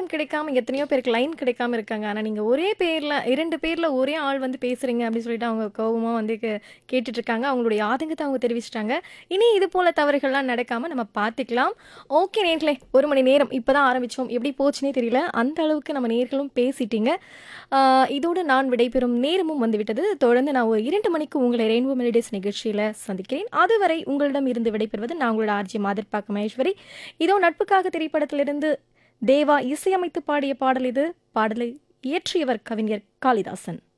நேரம் கிடைக்காம எத்தனையோ பேருக்கு லைன் கிடைக்காம இருக்காங்க. ஆனா, நீங்க ஒரே பேர்ல 2 பேர்ல ஒரே ஆள் வந்து பேசுறீங்க அப்படின்னு சொல்லிட்டு அவங்க கோவமா வந்து கே கேட்டுட்டு இருக்காங்க. அவங்களுடைய ஆதங்கத்த அவங்க தெரிவிச்சுட்டாங்க. இனி இது போல தவறுகள்லாம் நடக்காம நம்ம பார்த்துக்கலாம். ஓகே நேயர்களே, 1 மணி நேரம் இப்பதான் ஆரம்பிச்சோம். எப்படி போச்சுன்னே தெரியல. அந்த அளவுக்கு நம்ம நேயர்களும் பேசிட்டீங்க. ஆ இதோடு நான் விடைபெறும் நேரமும் வந்துவிட்டது. தொடர்ந்து நான் ஒரு 2 மணிக்கு உங்களை ரெயின்போ மெலடிஸ் நிகழ்ச்சியில சந்திக்கிறேன். அதுவரை உங்களிடம் இருந்து விடைபெறுவது நான் உங்களோட ஆர்ஜே மாதர்பாக்கம் மகேஸ்வரி. இதோ நட்புக்காக திரைப்படத்திலிருந்து தேவா இசையமைத்து பாடிய பாடல் இது. பாடலை இயற்றியவர் கவிஞர் காளிதாசன்.